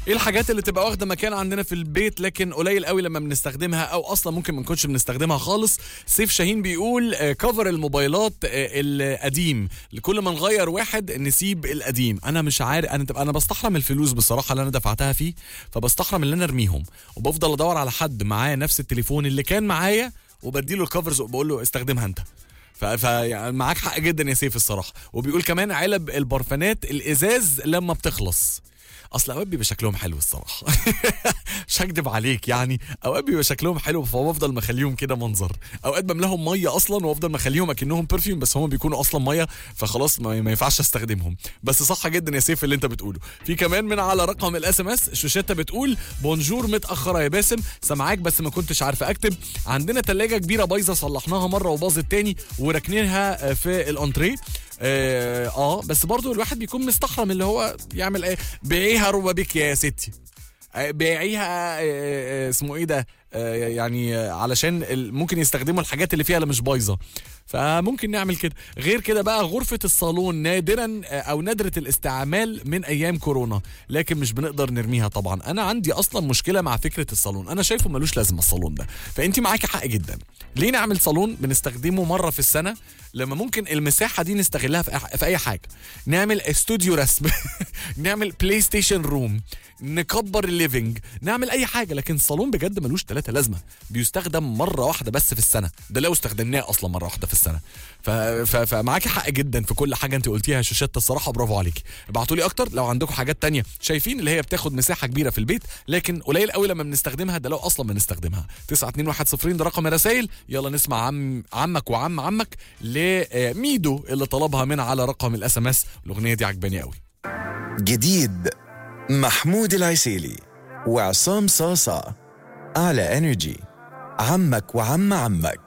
ايه الحاجات اللي تبقى واخده مكان عندنا في البيت لكن قليل قوي لما بنستخدمها او اصلا ممكن ما نكونش بنستخدمها خالص سيف شاهين بيقول آه، كفر الموبايلات آه، القديم لكل ما نغير واحد نسيب القديم انا مش عارف انا انا بستحرم الفلوس بصراحه اللي انا دفعتها فيه فبستحرم ان انا ارميهم وبفضل ادور على حد معاه نفس التليفون اللي كان معايا وبديله الكفرز وبقول له استخدمها انت ف... ف... يعني معاك حق جدا يا سيف الصراحه وبيقول كمان علب البرفانات الازاز لما بتخلص اصل اوقات بيبقى شكلهم حلو الصراحه مش هكدب عليك يعني اوقات بيبقى شكلهم حلو فبفضل مخليهم كده منظر اوقات بملاهم ميه اصلا وافضل مخليهم اكنهم برفيوم بس هم بيكونوا اصلا ميه فخلاص ما, ما ينفعش استخدمهم بس صح جدا يا سيف اللي انت بتقوله في كمان من على رقم الاس ام اس شوشيتا بتقول بونجور متاخره يا باسم سامعاك بس ما كنتش عارفه اكتب عندنا تلاجة كبيره بايظه صلحناها مره وباظت تاني وراكنينها في الانتريه اه, آه بس برضو الواحد بيكون مستحرم اللي هو يعمل ايه بيعيها ربع بك يا ستي آه، بيعيها آه، آه، اسمه ايه ده آه، يعني آه، علشان ال- ممكن يستخدموا الحاجات اللي فيها اللي مش بايظه فممكن نعمل كده غير كده بقى غرفة الصالون نادرا آه، او نادرة الاستعمال من ايام كورونا لكن مش بنقدر نرميها طبعا انا عندي اصلا مشكلة مع فكرة الصالون انا شايفه ملوش لازمة الصالون ده فانت معاكي حق جدا ليه نعمل صالون بنستخدمه مرة في السنة لما ممكن المساحة دي نستغلها في أح- في اي حاجة نعمل استوديو رسم نعمل بلاي ستيشن روم نكبر الليفنج نعمل اي حاجه لكن الصالون بجد ملوش ثلاثه لازمه بيستخدم مره واحده بس في السنه ده لو استخدمناه اصلا مره واحده في السنه ف... ف... فمعاكي حق جدا في كل حاجه انت قلتيها يا شوشات الصراحه برافو عليكي ابعتوا لي اكتر لو عندكم حاجات تانية شايفين اللي هي بتاخد مساحه كبيره في البيت لكن قليل قوي لما بنستخدمها ده لو اصلا بنستخدمها 921 ده رقم الرسايل يلا نسمع عم عمك وعم عمك لميدو اللي طلبها من على رقم الاس ام اس الاغنيه دي عجباني قوي جديد محمود العسيلي وعصام صاصة على انرجي عمك وعم عمك